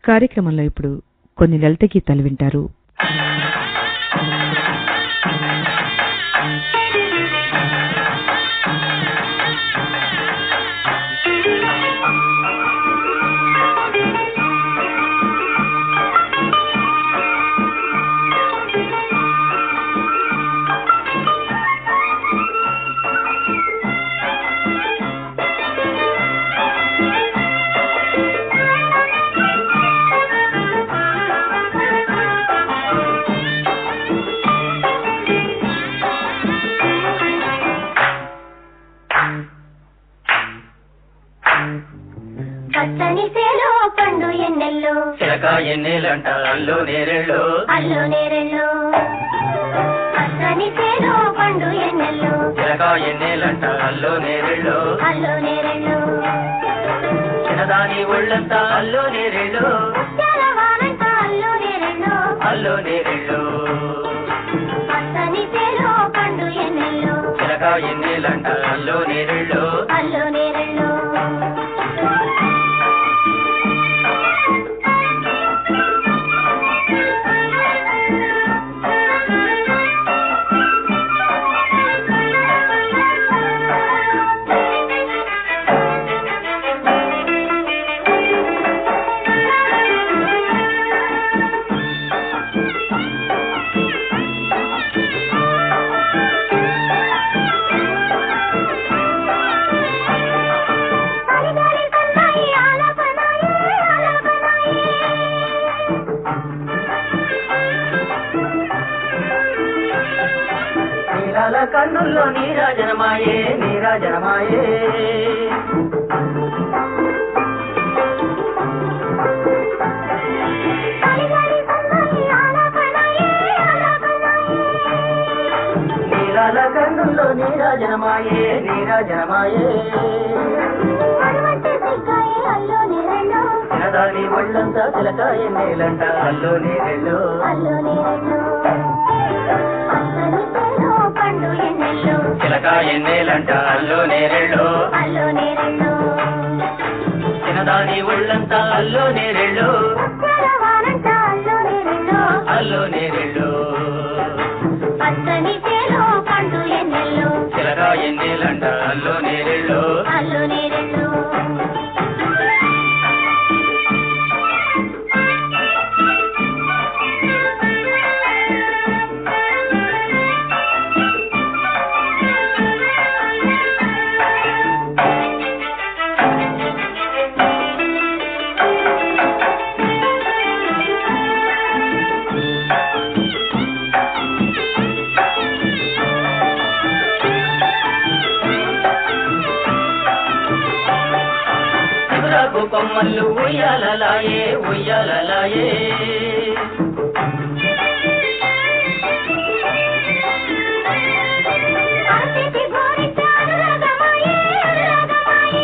కార్యక్రమంలో ఇప్పుడు కొన్ని లలిత గీతాలు వింటారు పచ్చని సేలో పండు ఎన్నెల్లు చిలక ఎన్నెలంట అల్లు నేరెళ్ళు అల్లు నేరెళ్ళు పచ్చని సేలో పండు ఎన్నెల్లు చిలక ఎన్నెలంట అల్లు నేరెళ్ళు అల్లు నేరెళ్ళు చిన్నదాని ఒళ్ళంతా అల్లు నేరెళ్ళు తెల్లవారంట అల్లు నేరెళ్ళు అల్లు నేరెళ్ళు పచ్చని సేలో పండు ఎన్నెల్లు చిలక ఎన్నెలంట అల్లు నేరెళ్ళు అల్లు నేరెళ్ళు పరిగెడి సన్నాయి ఆలాపనాయి ఆలాపనాయి నీలాల కన్నుల్లో నీరాజనమాయే నీరాజనమాయే పరిగెడి సన్నాయి ఆలాపనాయి ఆలాపనాయి నీలాల కన్నుల్లో నీరాజనమాయే నీరాజనమాయే పడవంటి సిగ్గాయి అల్లు నేరెళ్ళు చిన్నదాని ఒళ్ళంతా చిలక ఎన్నెలంట అల్లు నేరెళ్ళు అల్లు నేరెళ్ళు పచ్చని సేలో పండు ఎన్నెల్లు చిలక ఎన్నెలంట అల్లు నేరెళ్ళు అల్లు నేరెళ్ళు చిన్నదాని ఒళ్ళంతా అల్లు నేరెళ్ళు తెల్లవారంట అల్లు నేరెళ్ళు అల్లు నేరెళ్ళు పచ్చని సేలో పండు ఎన్నెల్లు చిలక ఎన్నెలంట అల్లు నేరెళ్ళు అల్లు నేరెళ్ళు శివరాకు కొమ్మల్లు ఉయ్యాలలాయే ఉయ్యాలలాయే అతిథి గోరింట అనురాగమాయే అనురాగమాయే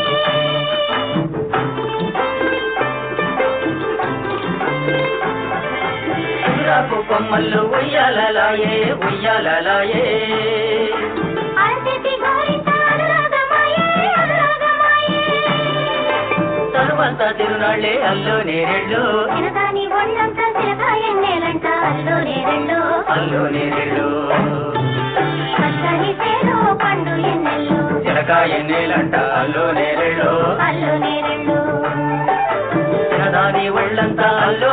శివరాకు కొమ్మల్లు ఉయ్యాలలాయే ఉయ్యాలలాయే అతిథి గోరింట అనురాగమాయే అనురాగమాయే తరువాత తిరునాళ్ళే అల్లు నేరెళ్ళు చిరదాని ఒళ్ళంతా చిరగా ఎన్నేలంట అల్లు నేరెళ్ళు అల్లు నేరెళ్ళు పచ్చని సేలో పండు ఎన్నెల్లు చిలక ఎన్నెలంట అల్లు నేరెళ్ళు అల్లు నేరెళ్ళు చిన్నదాని ఒళ్ళంతా అల్లు